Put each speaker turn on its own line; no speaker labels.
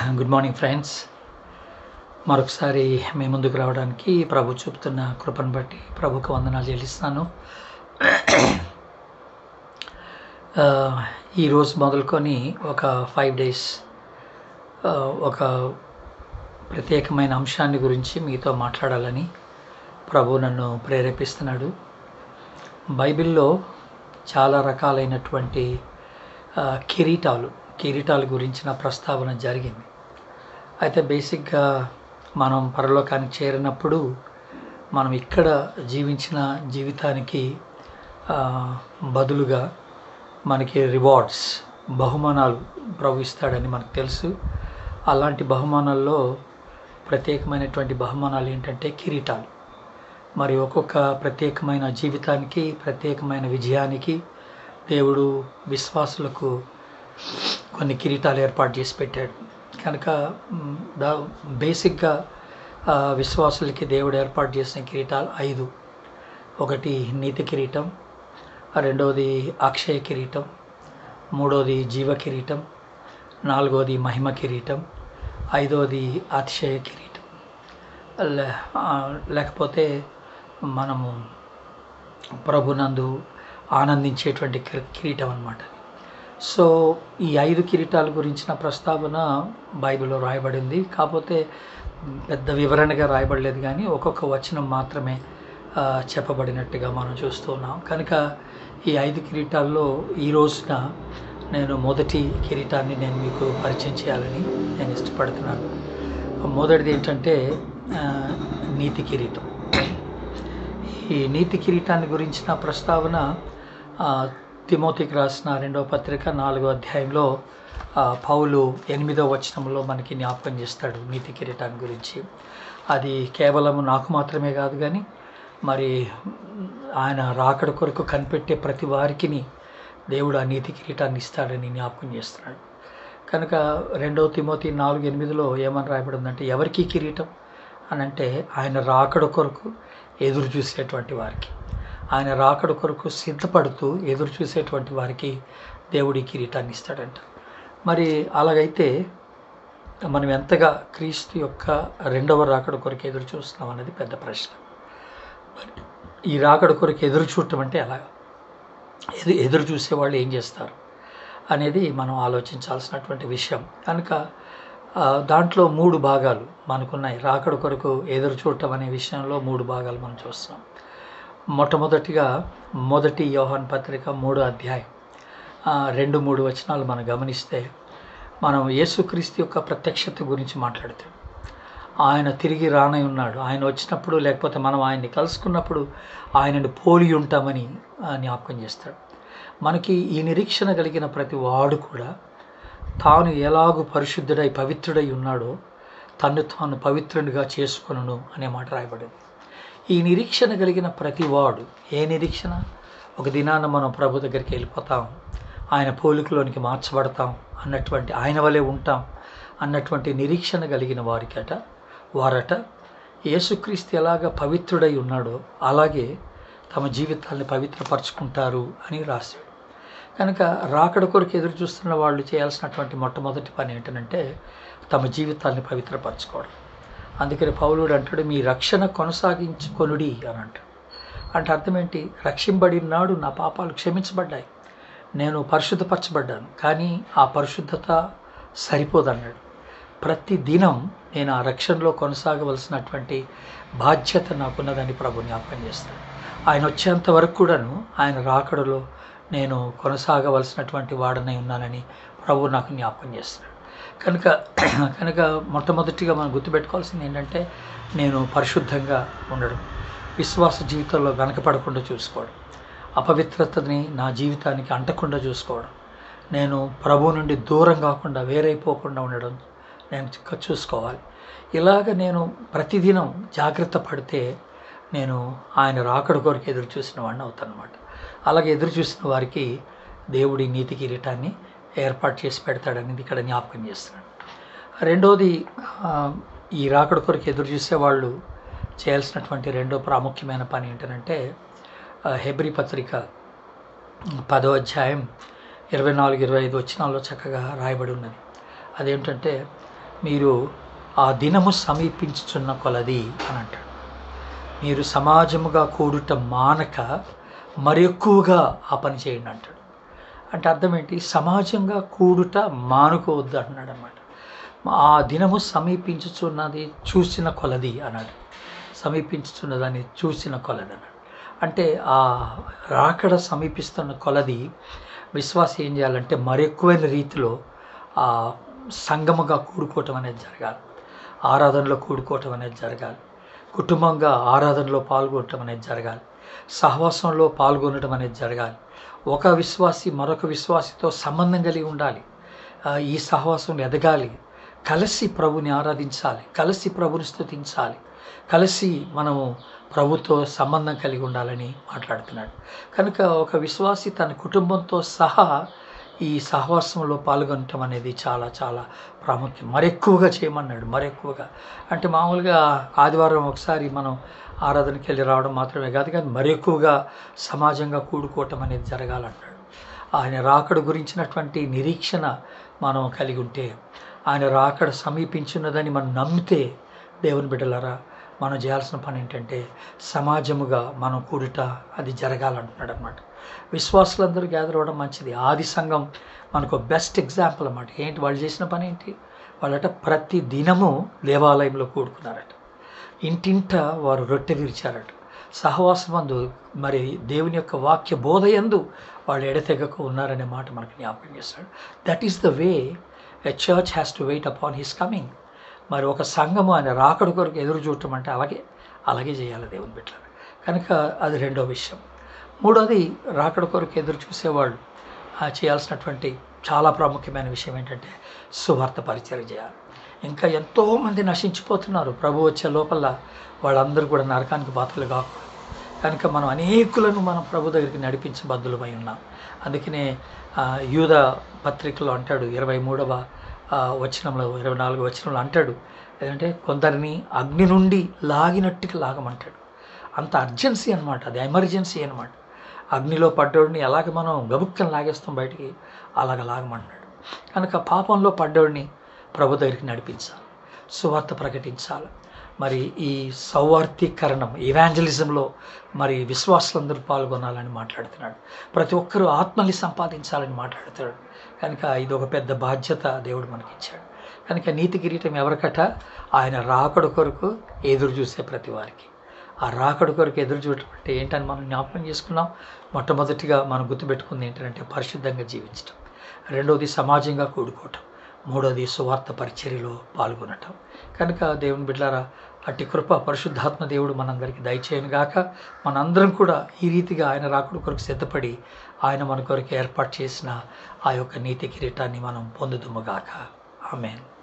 good morning friends మరొకసారి మీ ముందుకు రావడానికి ప్రభు చూపుతున్న కృపను బట్టి ప్రభుకు వందనాలు చెల్లిస్తాను ఆ, ఈరోజు మొదలుకొని ఒక ఫైవ్ డేస్ ఆ, ఒక ప్రత్యేకమైన అంశాన్ని గురించి మీతో మాట్లాడాలని ప్రభు నన్ను ప్రేరేపిస్తున్నాడు బైబిల్లో చాలా రకాలైనటువంటి ఆ, కిరీటాలు కిరీటాల గురించిన ప్రస్తావన జరిగింది అయితే బేసిక్గా మనం పరలోకానికి చేరినప్పుడు మనం ఇక్కడ జీవించిన జీవితానికి ఆ, బదులుగా మనకి రివార్డ్స్ బహుమానాలు ప్రభు ఇస్తాడని మనకు తెలుసు అలాంటి బహుమానాల్లో ప్రత్యేకమైనటువంటి బహుమానాలు ఏంటంటే కిరీటాలు మరి ఒక్కొక్క ప్రత్యేకమైన జీవితానికి ప్రత్యేకమైన విజయానికి దేవుడు విశ్వాసులకు కొన్ని కిరీటాలు ఏర్పాటు చేసి పెట్టాడు కనుక మ్, దా బేసిక్గా ఆ, విశ్వాసులకి దేవుడు ఏర్పాటు చేసిన కిరీటాలు ఐదు ఒకటి నీతి కిరీటం రెండవది అక్షయ కిరీటం మూడవది జీవ కిరీటం నాలుగవది మహిమ కిరీటం ఐదవది అతిశయ కిరీటం లే ఆ, లేకపోతే మనము ప్రభునందు ఆనందించేటువంటి కి- కిరీటం అన్నమాట సో ఈ ఐదు కిరీటాల గురించిన ప్రస్తావన బైబిల్లో రాయబడింది కాకపోతే పెద్ద వివరణగా రాయబడలేదు కానీ ఒక్కొక్క వచనం మాత్రమే ఆ, చెప్పబడినట్టుగా మనం చూస్తూ ఉన్నాం కనుక ఈ ఐదు కిరీటాల్లో ఈ రోజున నేను మొదటి కిరీటాన్ని నేను మీకు పరిచయం చేయాలని నేను ఇష్టపడుతున్నాను మొదటిది ఏంటంటే ఆ, నీతి కిరీటం ఈ నీతి కిరీటాన్ని గురించిన ప్రస్తావన ఆ, తిమోతికి రాసిన రెండవ పత్రిక నాలుగో అధ్యాయంలో ఆ, పౌలు ఎనిమిదో వచనంలో మనకి జ్ఞాపకం చేస్తాడు నీతి కిరీటాన్ని గురించి అది కేవలం నాకు మాత్రమే కాదు కానీ మరి ఆయన రాకడ కొరకు కనిపెట్టే ప్రతి వారికి దేవుడు ఆ నీతి కిరీటాన్ని ఇస్తాడని జ్ఞాపకం చేస్తున్నాడు కనుక రెండవ తిమోతి నాలుగు ఎనిమిదిలో ఏమని రాయబడిందంటే ఎవరికి కిరీటం అని అంటే ఆయన రాకడ కొరకు ఎదురు చూసేటువంటి వారికి ఆయన రాకడ కొరకు సిద్ధపడుతూ ఎదురు చూసేటువంటి వారికి దేవుడి కిరీటాన్ని ఇస్తాడంట మరి అలాగైతే మనం ఎంతగా క్రీస్తు యొక్క రెండవ రాకడ కొరకు ఎదురు చూస్తున్నాం అన్నది పెద్ద ప్రశ్న మరి ఈ రాకడ కొరకు ఎదురు చూడటం అంటే ఎలా ఎదు ఎదురు చూసే వాళ్ళు ఏం చేస్తారు అనేది మనం ఆలోచించాల్సినటువంటి విషయం కనుక ఆ, దాంట్లో మూడు భాగాలు మనకున్నాయి రాకడ కొరకు ఎదురు చూడటం అనే విషయంలో మూడు భాగాలు మనం చూస్తున్నాం మొట్టమొదటిగా మొదటి యోహాన్ పత్రిక మూడో అధ్యాయం ఆ, రెండు మూడు వచనాలు మనం గమనిస్తే మనం యేసుక్రీస్తు యొక్క ప్రత్యక్షత గురించి మాట్లాడుతాం ఆయన తిరిగి రానై ఉన్నాడు ఆయన వచ్చినప్పుడు లేకపోతే మనం ఆయన్ని కలుసుకున్నప్పుడు ఆయనను పోలి ఉంటామని ఆ, జ్ఞాపకం చేస్తాడు మనకి ఈ నిరీక్షణ కలిగిన ప్రతి వాడు కూడా తాను ఎలాగూ పరిశుద్ధుడై పవిత్రుడై ఉన్నాడో తన్ను తాను పవిత్రునిగా చేసుకొనును అనే మాట రాయబడింది ఈ నిరీక్షణ కలిగిన ప్రతి వాడు ఏ నిరీక్షణ ఒక దినాన మనం ప్రభు దగ్గరికి వెళ్ళిపోతాం ఆయన పోలికలోనికి మార్చబడతాం అన్నటువంటి ఆయన వలె ఉంటాం అన్నటువంటి నిరీక్షణ కలిగిన వారికట వారట యేసుక్రీస్తు ఎలాగ పవిత్రుడై ఉన్నాడో అలాగే తమ జీవితాన్ని పవిత్రపరచుకుంటారు అని రాశాడు కనుక రాకడ కొరకు ఎదురు చూస్తున్న వాళ్ళు చేయాల్సినటువంటి మొట్టమొదటి పని ఏంటంటే తమ జీవితాన్ని పవిత్రపరచుకోవడం అందుకని పౌలుడు అంటాడు మీ రక్షణ కొనసాగించుకొనుడి అని అంటాడు అంటే అర్థం ఏంటి రక్షింపడిన నాడు నా పాపాలు క్షమించబడ్డాయి నేను పరిశుద్ధపరచబడ్డాను కానీ ఆ పరిశుద్ధత సరిపోదన్నాడు ప్రతి దినం నేను ఆ రక్షణలో కొనసాగవలసినటువంటి బాధ్యత నాకున్నదని ప్రభు జ్ఞాపకం చేస్తాడు ఆయన వచ్చేంత వరకు కూడాను ఆయన రాకడలో నేను కొనసాగవలసినటువంటి వాడనై ఉన్నానని ప్రభు నాకు జ్ఞాపకం చేస్తున్నాడు కనుక కనుక మొట్టమొదటిగా మనం గుర్తుపెట్టుకోవాల్సింది ఏంటంటే నేను పరిశుద్ధంగా ఉండడం విశ్వాస జీవితంలో వెనకపడకుండా చూసుకోవడం అపవిత్రతని నా జీవితానికి అంటకుండా చూసుకోవడం నేను ప్రభు నుండి దూరం కాకుండా వేరైపోకుండా ఉండడం నేను చక్కగా చూసుకోవాలి ఇలాగ నేను ప్రతిదినం జాగ్రత్త పడితే నేను ఆయన రాకడ కొరకు ఎదురు చూసిన వాడిని అవుతాను అనమాట అలాగే ఎదురు చూసిన వారికి దేవుడి నీతి కిరీటాన్ని ఏర్పాటు చేసి పెడతాడనేది ఇక్కడ జ్ఞాపకం చేస్తున్నాడు రెండోది ఆ, ఈ రాకడ కొరకు ఎదురు చూసే వాళ్ళు చేయాల్సినటువంటి రెండో ప్రాముఖ్యమైన పని ఏంటంటే ఆ, హెబ్రీ పత్రిక పదో అధ్యాయం ఇరవై నాలుగు ఇరవై ఐదు వచ్చినాల్లో చక్కగా రాయబడి ఉన్నది అదేంటంటే మీరు ఆ దినము సమీపించుచున్న కొలది అని అంటాడు మీరు సమాజముగా కూడుట మానక మరి ఎక్కువగా ఆ పని చేయండి అంటాడు అంటే అర్థం ఏంటి సమాజంగా కూడుట మానుకోవద్దు అంటున్నాడు అనమాట ఆ దినము సమీపించుచున్నది చూసిన కొలది అన్నాడు సమీపించుచున్నదని చూసిన కొలది అన్నాడు అంటే ఆ రాకడ సమీపిస్తున్న కొలది విశ్వాసం ఏం చేయాలంటే మరెక్కువైన రీతిలో ఆ సంగముగా కూడుకోవటం అనేది జరగాలి ఆరాధనలో కూడుకోవటం అనేది జరగాలి కుటుంబంగా ఆరాధనలో పాల్గొనటం అనేది జరగాలి సహవాసంలో పాల్గొనడం అనేది జరగాలి ఒక విశ్వాసి మరొక విశ్వాసితో సంబంధం కలిగి ఉండాలి ఆ, ఈ సహవాసం ఎదగాలి కలిసి ప్రభుని ఆరాధించాలి కలిసి ప్రభుని స్తుతించాలి కలిసి మనము ప్రభుతో సంబంధం కలిగి ఉండాలని మాట్లాడుతున్నాడు కనుక ఒక విశ్వాసి తన కుటుంబంతో సహా ఈ సహవాసంలో పాల్గొనటం అనేది చాలా చాలా ప్రాముఖ్యం మరెక్కువగా చేయమన్నాడు మరెక్కువగా అంటే మామూలుగా ఆదివారం ఒకసారి మనం ఆరాధనకి వెళ్ళి రావడం మాత్రమే కాదు కానీ మరెక్కువగా సమాజంగా కూడుకోవటం అనేది జరగాలన్నాడు ఆయన రాకడ గురించినటువంటి నిరీక్షణ మనం కలిగి ఉంటే ఆయన రాకడ సమీపించున్నదని మనం నమ్మితే దేవుని బిడ్డలారా మనం చేయాల్సిన పని ఏంటంటే సమాజముగా మనం కూడుట అది జరగాలంటున్నాడు అనమాట విశ్వాసులందరూ గ్యాదర్ అవ్వడం మంచిది ఆది సంఘం మనకు బెస్ట్ ఎగ్జాంపుల్ అన్నమాట ఏంటి వాళ్ళు చేసిన పని ఏంటి వాళ్ళట ప్రతి దినము దేవాలయంలో కూడుకున్నారట ఇంటింట వారు రొట్టె విరిచారట సహవాసమందు మరి దేవుని యొక్క వాక్య బోధయందు వాళ్ళు ఎడతెగక ఉన్నారనే మాట మనకు జ్ఞాపకం చేస్తాడు that is the way a church has to wait upon his coming మరి ఒక సంఘము ఆయన రాకడ కొరకు ఎదురు చూడటం అంటే అలాగే అలాగే చేయాలి దేవుని బిడ్డలు కనుక అది రెండో విషయం మూడోది రాకడ కొరకు ఎదురు చూసేవాళ్ళు ఆ, చేయాల్సినటువంటి చాలా ప్రాముఖ్యమైన విషయం ఏంటంటే సువార్త పరిచయం చేయాలి ఇంకా ఎంతోమంది నశించిపోతున్నారు ప్రభు వచ్చే లోపల వాళ్ళందరూ కూడా నరకానికి పాత్రలు కాకూడదు కనుక మనం అనేకులను మనం ప్రభు దగ్గరికి నడిపించబద్దులమై ఉన్నాం అందుకనే ఆ, యూద పత్రికలో అంటాడు ఇరవై మూడవ ఆ, వచనంలో ఇరవై నాలుగు వచనంలో అంటాడు ఏంటంటే కొందరిని అగ్ని నుండి లాగినట్టుగా లాగమంటాడు అంత అర్జెన్సీ అనమాట అది ఎమర్జెన్సీ అనమాట అగ్నిలో పడ్డోడిని ఎలాగ మనం గబుక్కని లాగేస్తాం బయటికి అలాగ లాగమంటున్నాడు కనుక పాపంలో పడ్డోడిని ప్రభు దగ్గరికి నడిపించాలి సువార్త ప్రకటించాలి మరి ఈ సౌవార్థీకరణం ఇవాంజలిజంలో మరి విశ్వాసులందరూ పాల్గొనాలని మాట్లాడుతున్నాడు ప్రతి ఒక్కరూ ఆత్మని సంపాదించాలని మాట్లాడుతున్నాడు కనుక ఇది ఒక పెద్ద బాధ్యత దేవుడు మనకిచ్చాడు కనుక నీతి కిరీటం ఎవరికట ఆయన రాకడ కొరకు ఎదురు చూసే ప్రతి వారికి ఆ రాకడ కొరకు ఎదురు చూడటం అంటే ఏంటని మనం జ్ఞాపకం చేసుకున్నాం మొట్టమొదటిగా మనం గుర్తుపెట్టుకుంది ఏంటంటే పరిశుద్ధంగా జీవించటం రెండోది సమాజంగా కూడుకోవటం మూడోది సువార్త పరిచర్యలో పాల్గొనటం కనుక దేవుని బిడ్డారా అట్టి కృప పరిశుద్ధాత్మ దేవుడు మనందరికీ దయచేయను గాక మనందరం కూడా ఈ రీతిగా ఆయన రాకుడు కొరకు సిద్ధపడి ఆయన మన కొరకు ఏర్పాటు చేసిన ఆ యొక్క నీతి కిరీటాన్ని మనం పొందుదుము గాక ఆమెన్